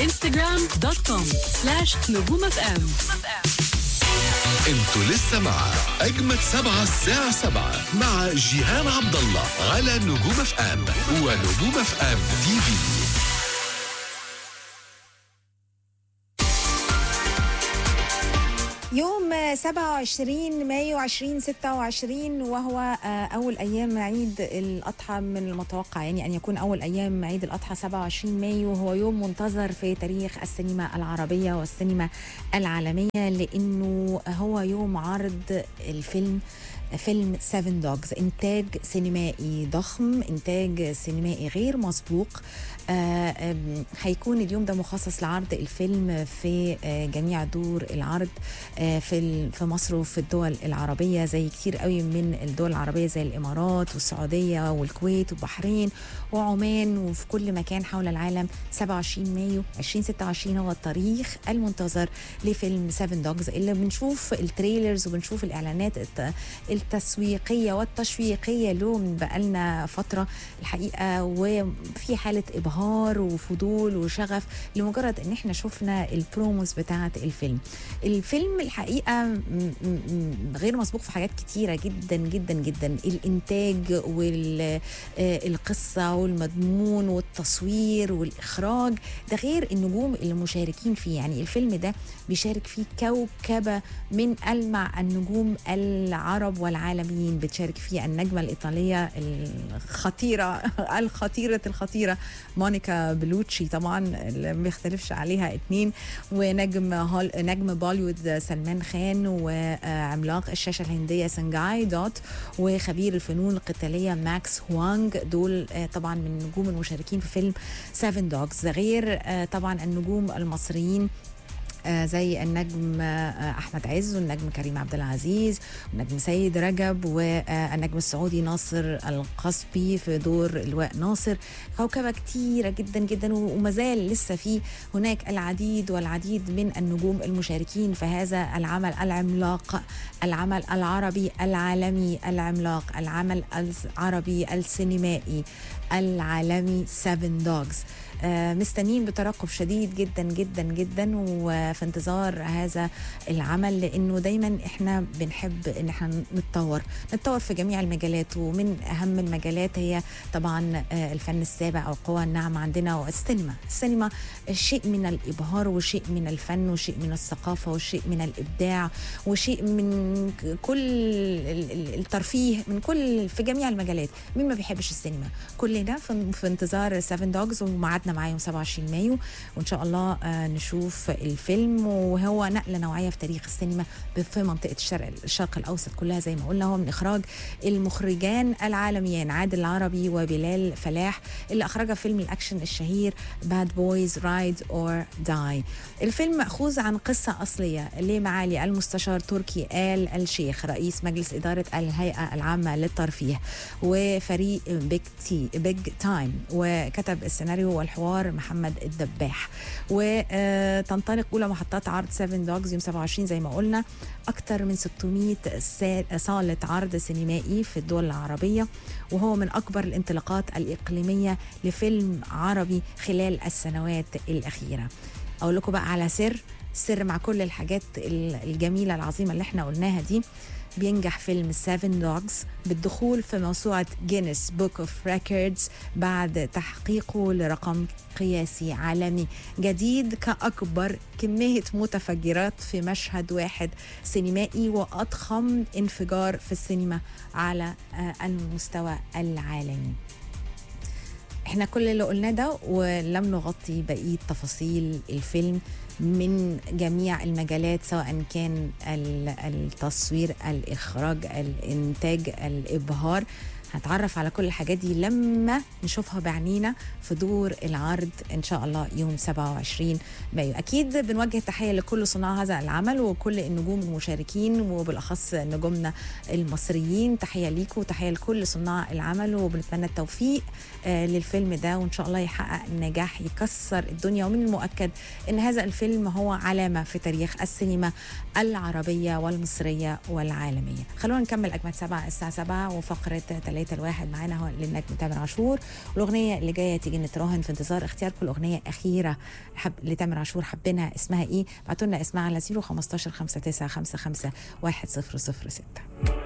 انستغرام دوت كوم سلاش نجوم اف ام انتوا لسه مع اجمد سبعة الساعة سبعة مع جيهان عبد الله على نجوم اف ام ونجوم اف ام تي في يوم 27 مايو 2026 وهو آه، أول أيام عيد الأضحى من المتوقع يعني أن يكون أول أيام عيد الأضحى 27 مايو هو يوم منتظر في تاريخ السينما العربية والسينما العالمية لأنه هو يوم عرض الفيلم فيلم سيفن دوجز إنتاج سينمائي ضخم إنتاج سينمائي غير مسبوق آه، آم، هيكون اليوم ده مخصص لعرض الفيلم في آه، جميع دور العرض آه، في ال- في مصر وفي الدول العربيه زي كتير قوي من الدول العربيه زي الامارات والسعوديه والكويت والبحرين وعمان وفي كل مكان حول العالم 27 مايو 2026 هو التاريخ المنتظر لفيلم 7 دوجز اللي بنشوف التريلرز وبنشوف الاعلانات الت- التسويقيه والتشويقيه له من بقالنا فتره الحقيقه وفي حاله ابهار وفضول وشغف لمجرد ان احنا شفنا البروموز بتاعه الفيلم الفيلم الحقيقه م- م- م- غير مسبوق في حاجات كتيره جدا جدا جدا الانتاج والقصه والمضمون والتصوير والاخراج ده غير النجوم اللي مشاركين فيه يعني الفيلم ده بيشارك فيه كوكبه من ألمع النجوم العرب والعالميين بتشارك فيه النجمة الإيطالية الخطيرة الخطيرة الخطيرة مونيكا بلوتشي طبعا اللي ما بيختلفش عليها اتنين ونجم هول نجم بوليوود سلمان خان وعملاق الشاشة الهندية سنجاي دوت وخبير الفنون القتالية ماكس هوانج دول آه، طبعا من النجوم المشاركين في فيلم سيفن دوجز غير آه، طبعا النجوم المصريين آه، زي النجم آه، احمد عز والنجم كريم عبد العزيز والنجم سيد رجب والنجم السعودي ناصر القصبي في دور اللواء ناصر كوكبه كتيره جدا جدا وما زال لسه في هناك العديد والعديد من النجوم المشاركين في هذا العمل العملاق العمل العربي العالمي العملاق العمل العربي السينمائي العالمي 7 دوجز آه، مستنيين بترقب شديد جدا جدا جدا وفي انتظار هذا العمل لانه دايما احنا بنحب ان احنا نتطور نتطور في جميع المجالات ومن اهم المجالات هي طبعا آه، الفن السابع او القوى الناعمه عندنا والسينما السينما شيء من الابهار وشيء من الفن وشيء من الثقافه وشيء من الابداع وشيء من ك- كل ال- ال- الترفيه من كل في جميع المجالات مين ما بيحبش السينما كلنا في في انتظار 7 دوجز وميعادنا معاه يوم 27 مايو وان شاء الله آه، نشوف الفيلم وهو نقله نوعيه في تاريخ السينما في منطقه الشرق الشرق الاوسط كلها زي ما قلنا هو من اخراج المخرجان العالميان عادل العربي وبلال فلاح اللي اخرج فيلم الاكشن الشهير باد بويز رايد اور داي الفيلم ماخوذ عن قصه اصليه لمعالي المستشار تركي آل الشيخ رئيس مجلس اداره الهيئه العامه للترفيه وفريق بيج تي بيج تايم وكتب السيناريو والحوار محمد الدباح وتنطلق اولى محطات عرض 7 دوجز يوم 27 زي ما قلنا اكثر من 600 سا- صاله عرض سينمائي في الدول العربيه وهو من اكبر الانطلاقات الاقليميه لفيلم عربي خلال السنوات الاخيره اقول لكم بقى على سر سر مع كل الحاجات ال- الجميله العظيمه اللي احنا قلناها دي بينجح فيلم 7 دوجز بالدخول في موسوعة جينيس بوك اوف ريكوردز بعد تحقيقه لرقم قياسي عالمي جديد كأكبر كمية متفجرات في مشهد واحد سينمائي وأضخم انفجار في السينما على آه، المستوى العالمي احنا كل اللي قلناه ده ولم نغطي بقيه تفاصيل الفيلم من جميع المجالات سواء كان ال- التصوير الاخراج الانتاج الابهار هنتعرف على كل الحاجات دي لما نشوفها بعينينا في دور العرض ان شاء الله يوم 27 مايو اكيد بنوجه تحيه لكل صناع هذا العمل وكل النجوم المشاركين وبالاخص نجومنا المصريين تحيه ليكم وتحيه لكل صناع العمل وبنتمنى التوفيق آه، للفيلم ده وان شاء الله يحقق نجاح يكسر الدنيا ومن المؤكد ان هذا الفيلم هو علامه في تاريخ السينما العربيه والمصريه والعالميه خلونا نكمل اجمل سبعة الساعه 7 وفقره 3 الواحد معانا هو للنجم تامر عاشور والاغنيه اللي جايه تيجي نتراهن في انتظار اختياركم الاغنيه اخيره حب... لتامر عاشور حابينها اسمها ايه؟ بعتوا لنا اسمها على 015 59 55 1006